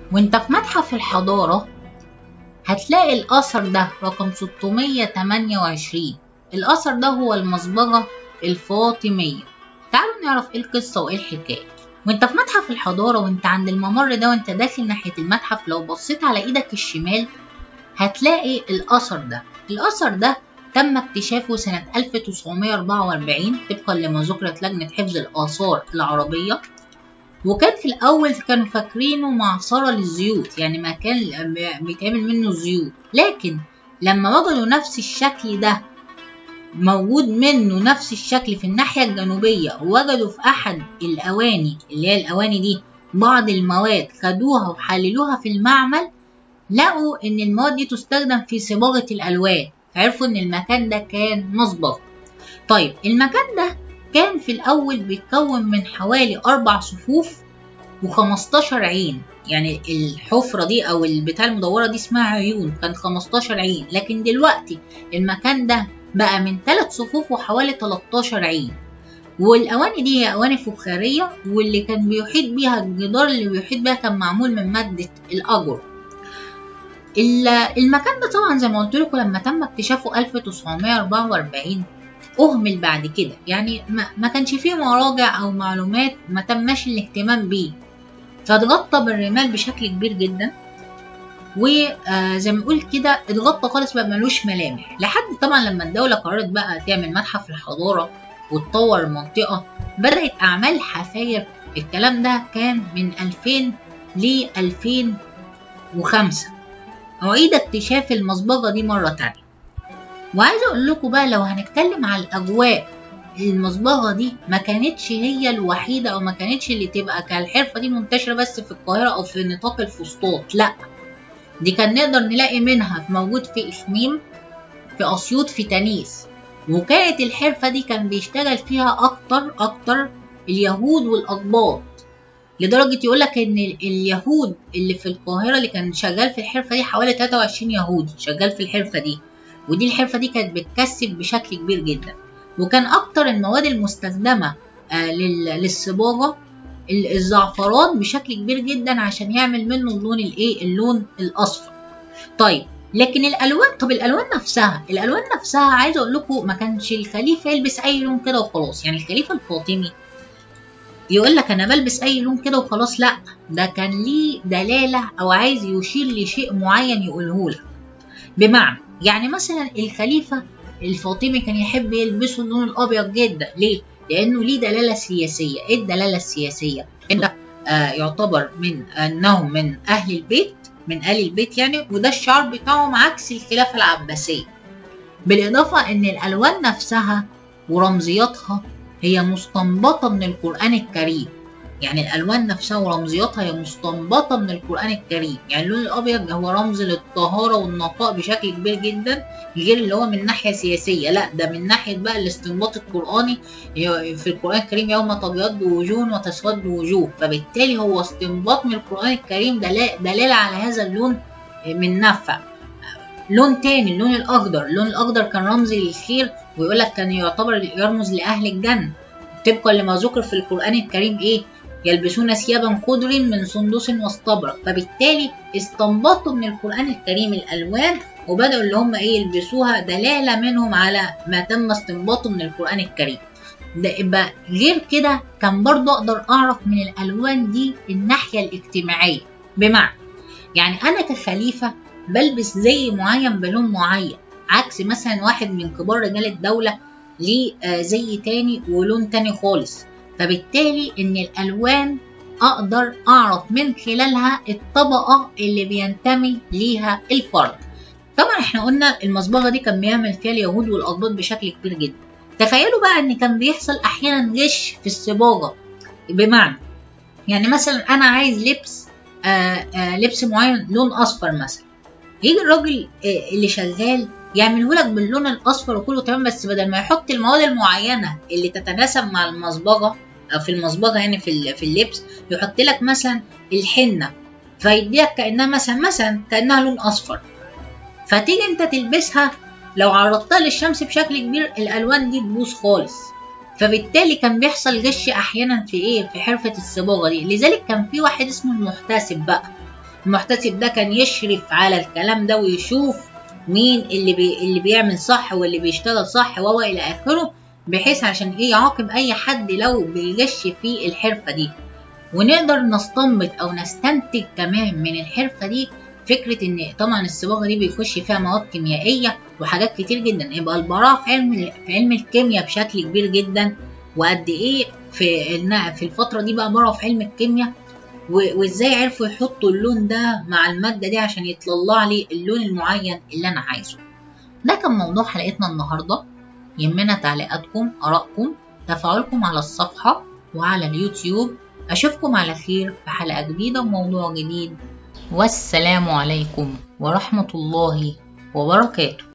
وانت في متحف الحضارة هتلاقي الأثر ده رقم 628 الأثر ده هو المصبغة الفاطمية تعالوا نعرف ايه القصة وايه الحكاية وانت في متحف الحضارة وانت عند الممر ده وانت داخل ناحية المتحف لو بصيت على ايدك الشمال هتلاقي الأثر ده الأثر ده تم اكتشافه سنة 1944 طبقا لما ذكرت لجنة حفظ الآثار العربية وكان في الأول كانوا فاكرينه معصرة للزيوت يعني مكان بيتعمل منه زيوت لكن لما وجدوا نفس الشكل ده موجود منه نفس الشكل في الناحية الجنوبية ووجدوا في أحد الأواني اللي هي الأواني دي بعض المواد خدوها وحللوها في المعمل لقوا إن المواد دي تستخدم في صباغة الألوان عرفوا إن المكان ده كان مصبغ طيب المكان ده كان في الأول بيتكون من حوالي أربع صفوف و15 عين يعني الحفرة دي أو البتاع المدورة دي اسمها عيون كان 15 عين لكن دلوقتي المكان ده بقى من 3 صفوف وحوالي 13 عين والأواني دي هي أواني فخارية واللي كان بيحيط بيها الجدار اللي بيحيط بيها كان معمول من مادة الأجر المكان ده طبعا زي ما قلت لكم لما تم اكتشافه 1944 أهمل بعد كده يعني ما, ما كانش فيه مراجع أو معلومات ما تمش الاهتمام بيه فاتغطى بالرمال بشكل كبير جدا وزي ما نقول كده اتغطى خالص بقى ملوش ملامح لحد طبعا لما الدولة قررت بقى تعمل متحف الحضارة وتطور المنطقة بدأت أعمال حفاير الكلام ده كان من 2000 ل 2005 أعيد اكتشاف المصبغة دي مرة تانية وعايزة أقول لكم بقى لو هنتكلم على الأجواء المصبغة دي ما كانتش هي الوحيدة أو ما كانتش اللي تبقى كالحرفة دي منتشرة بس في القاهرة أو في نطاق الفسطاط لأ دي كان نقدر نلاقي منها موجود في إفميم في أسيوط في تانيس وكانت الحرفة دي كان بيشتغل فيها أكتر أكتر اليهود والأقباط لدرجة يقولك إن اليهود اللي في القاهرة اللي كان شغال في الحرفة دي حوالي 23 يهودي شغال في الحرفة دي ودي الحرفة دي كانت بتكسب بشكل كبير جدا وكان أكتر المواد المستخدمة آه للصباغة الزعفران بشكل كبير جدا عشان يعمل منه اللون الايه اللون الاصفر طيب لكن الالوان طب الالوان نفسها الالوان نفسها عايزه اقول لكم ما كانش الخليفه يلبس اي لون كده وخلاص يعني الخليفه الفاطمي يقول لك انا بلبس اي لون كده وخلاص لا ده كان ليه دلاله او عايز يشير لشيء معين يقوله لك بمعنى يعني مثلا الخليفه الفاطمي كان يحب يلبسوا اللون الابيض جدا ليه لانه ليه دلاله سياسيه ايه الدلاله السياسيه ان آه يعتبر من انهم من اهل البيت من ال البيت يعني وده الشعار بتاعهم عكس الخلافه العباسيه بالاضافه ان الالوان نفسها ورمزياتها هي مستنبطه من القران الكريم يعني الالوان نفسها ورمزياتها هي مستنبطه من القران الكريم يعني اللون الابيض هو رمز للطهاره والنقاء بشكل كبير جدا غير اللي هو من ناحيه سياسيه لا ده من ناحيه بقى الاستنباط القراني في القران الكريم يوم تبيض وجوه وتسود وجوه فبالتالي هو استنباط من القران الكريم دلاله على هذا اللون من نفع لون تاني اللون الاخضر اللون الاخضر كان رمز للخير ويقول لك كان يعتبر يرمز لاهل الجنه طبقا لما ذكر في القران الكريم ايه يلبسون ثيابا خضر من سندس واستبرق فبالتالي استنبطوا من القرآن الكريم الألوان وبدأوا اللي هم إيه يلبسوها دلالة منهم على ما تم استنباطه من القرآن الكريم ده يبقى غير كده كان برضه أقدر أعرف من الألوان دي الناحية الاجتماعية بمعنى يعني أنا كخليفة بلبس زي معين بلون معين عكس مثلا واحد من كبار رجال الدولة ليه زي تاني ولون تاني خالص فبالتالي ان الالوان اقدر اعرف من خلالها الطبقه اللي بينتمي ليها الفرد طبعا احنا قلنا المصبغه دي كان بيعمل فيها اليهود والاقباط بشكل كبير جدا تخيلوا بقى ان كان بيحصل احيانا غش في الصباغه بمعنى يعني مثلا انا عايز لبس آآ آآ لبس معين لون اصفر مثلا يجي الراجل اللي شغال يعمله لك باللون الاصفر وكله تمام بس بدل ما يحط المواد المعينه اللي تتناسب مع المصبغه او في المصبغه يعني في في اللبس يحط لك مثلا الحنه فيديك كانها مثلا مثلا كانها لون اصفر فتيجي انت تلبسها لو عرضتها للشمس بشكل كبير الالوان دي تبوظ خالص فبالتالي كان بيحصل غش احيانا في ايه في حرفه الصباغه دي لذلك كان في واحد اسمه المحتسب بقى المحتسب ده كان يشرف على الكلام ده ويشوف مين اللي بي اللي بيعمل صح واللي بيشتغل صح وهو الى اخره بحيث عشان ايه يعاقب اي حد لو بيغش في الحرفه دي ونقدر نستنبط او نستنتج كمان من الحرفه دي فكره ان طبعا الصباغه دي بيخش فيها مواد كيميائيه وحاجات كتير جدا يبقى البراعه في علم في علم الكيمياء بشكل كبير جدا وقد ايه في في الفتره دي بقى براعه في علم الكيمياء وازاي عرفوا يحطوا اللون ده مع الماده دي عشان يطلع لي اللون المعين اللي انا عايزه ده كان موضوع حلقتنا النهارده يهمنا تعليقاتكم ارائكم تفاعلكم على الصفحه وعلى اليوتيوب اشوفكم على خير في حلقه جديده وموضوع جديد والسلام عليكم ورحمه الله وبركاته